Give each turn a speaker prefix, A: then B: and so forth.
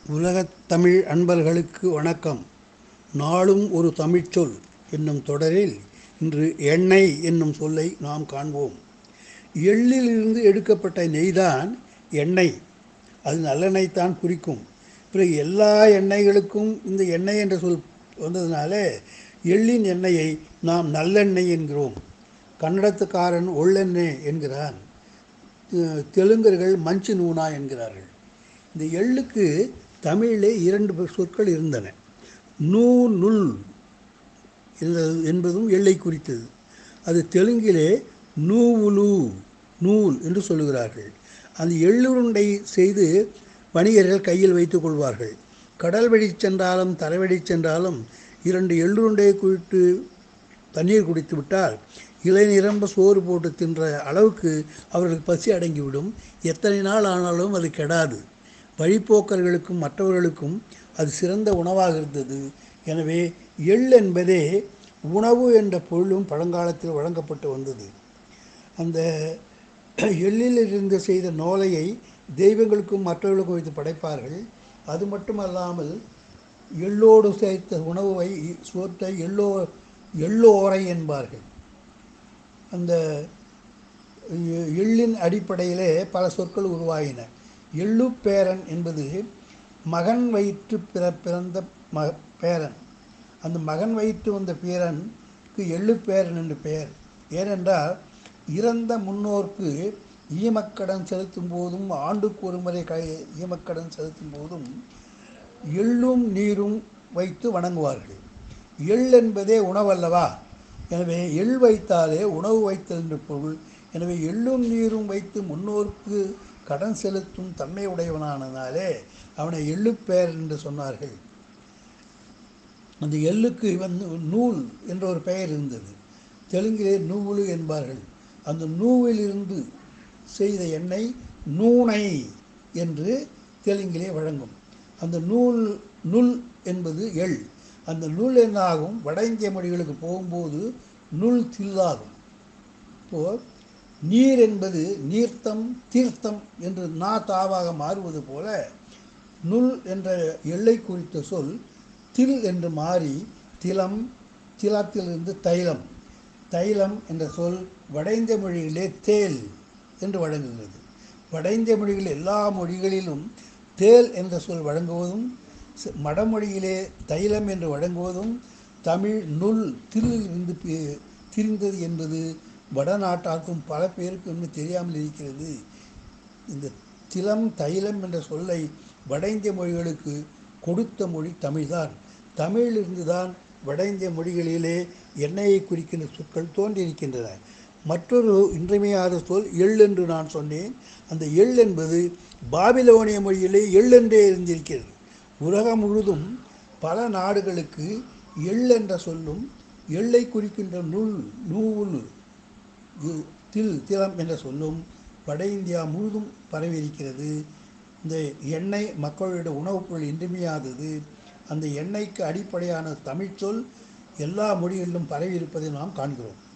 A: உலகத் தமிழ் அன்பர்களுக்கு வணக்கம் நாளும் ஒரு தமிழ்ச்சொல் என்னும் தொடரில் இன்று எண்ணெய் என்னும் சொல்லை நாம் காண்போம் எள்ளிலிருந்து எடுக்கப்பட்ட நெய்தான் எண்ணெய் அது நல்லெண்ணெய்த்தான் குறிக்கும் பிறகு எல்லா எண்ணெய்களுக்கும் இந்த எண்ணெய் என்ற சொல் வந்ததுனால எள்ளின் எண்ணெயை நாம் நல்லெண்ணெய் என்கிறோம் கன்னடத்துக்காரன் ஒள்ளெண்ணெய் என்கிறான் தெ- தெலுங்கர்கள் மஞ்சு நூனா என்கிறார்கள் இந்த எள்ளுக்கு தமிழிலே இரண்டு சொற்கள் இருந்தன நூ நுல் என்பது- என்பதும் எள்ளை குறித்தது அது தெலுங்கிலே நூவுலு நூல் என்று சொல்லுகிறார்கள் அந்த எள்ளுருண்டை செய்து வணிகர்கள் கையில் வைத்துக் கொள்வார்கள் கடல் வழி சென்றாலும் தரைவழி சென்றாலும் இரண்டு எள்ளுருண்டையை குறித்து தண்ணீர் குடித்து விட்டால் இலை நிரம்ப சோறு போட்டு தின்ற அளவுக்கு அவர்களுக்கு பசி அடங்கிவிடும் எத்தனை நாள் ஆனாலும் அது கெடாது வழிப்போக்கர்களுக்கும் மற்றவர்களுக்கும் அது சிறந்த உணவாக இருந்தது எனவே எள் என்பதே உணவு என்ற பொருளும் பழங்காலத்தில் வழங்கப்பட்டு வந்தது அந்த எள்ளில் இருந்து செய்த நோலையை தெய்வங்களுக்கும் மற்றவர்களுக்கும் வைத்து படைப்பார்கள் அது மட்டுமல்லாமல் எள்ளோடு சேர்த்த உணவை சோற்றை எள்ளோ எள்ளோரை என்பார்கள் அந்த எ- எள்ளின் அடிப்படையிலே பல சொற்கள் உருவாகின எள்ளுப்பேரன் என்பது மகன் வயிற்று பிற பிறந்த ம பேரன் அந்த மகன் வயிற்று வந்த பேரனுக்கு எள்ளுப்பேரன் என்று பெயர் ஏனென்றால் இறந்த முன்னோர்க்கு ஈமக்கடன் செலுத்தும் போதும் ஆண்டுக்கு ஒரு முறை க ஈமக்கடன் செலுத்தும் போதும் எள்ளும் நீரும் வைத்து வணங்குவார்கள் எள் என்பதே உணவல்லவா எனவே எள் வைத்தாலே உணவு வைத்தல் என்று பொருள் எனவே எள்ளும் நீரும் வைத்து முன்னோருக்கு கடன் செலுத்தும் தன்மை உடையவனானதாலே அவனை எள்ளுப்பேர் என்று சொன்னார்கள் அந்த எள்ளுக்கு வந்து நூல் என்ற ஒரு பெயர் இருந்தது தெலுங்கிலே நூவுலு என்பார்கள் அந்த நூவிலிருந்து செய்த எண்ணெய் நூனை என்று தெலுங்கிலே வழங்கும் அந்த நூல் நுல் என்பது எள் அந்த நுல் என்னாகும் வட இந்திய மொழிகளுக்கு போகும்போது நுல் தில்லாகும் இப்போ நீர் என்பது நீர்த்தம் தீர்த்தம் என்று நா தாவாக மாறுவது போல நுல் என்ற எல்லை குறித்த சொல் தில் என்று மாறி திலம் திலத்திலிருந்து தைலம் தைலம் என்ற சொல் வட இந்திய மொழிகளிலே தேல் என்று வழங்குகிறது வட இந்திய மொழிகள் எல்லா மொழிகளிலும் தேல் என்ற சொல் வழங்குவதும் ச- வடமொழியிலே தைலம் என்று வழங்குவதும் தமிழ் நுல் தில்லில் இருந்து பி- திரிந்தது என்பது வடநாட்டாருக்கும் பல பேருக்கு இன்னும் தெரியாமல் இருக்கிறது இந்த திலம் தைலம் என்ற சொல்லை வட இந்திய மொழிகளுக்கு கொடுத்த மொழி தமிழ்தான் தமிழிலிருந்து தான் வட இந்திய மொழிகளிலே எண்ணெயை குறிக்கின்ற சொற்கள் தோன்றியிருக்கின்றன மற்றொரு இன்றியமையாத சொல் எள் என்று நான் சொன்னேன் அந்த எள் என்பது பாபிலோனிய மொழியிலே எள் என்றே இருந்திருக்கிறது உலகம் முழுதும் பல நாடுகளுக்கு எள் என்ற சொல்லும் எள்ளை குறிக்கின்ற நூல் நூல் இ- தில் திலம் என்ற சொல்லும் வட இந்தியா முழுதும் பரவி இருக்கிறது இந்த எண்ணெய் மக்களுடைய உணவுப் பொருள் இன்றியமையாதது அந்த எண்ணெய்க்கு அடிப்படையான தமிழ்ச்சொல் எல்லா மொழிகளிலும் பரவி இருப்பதை நாம் காண்கிறோம்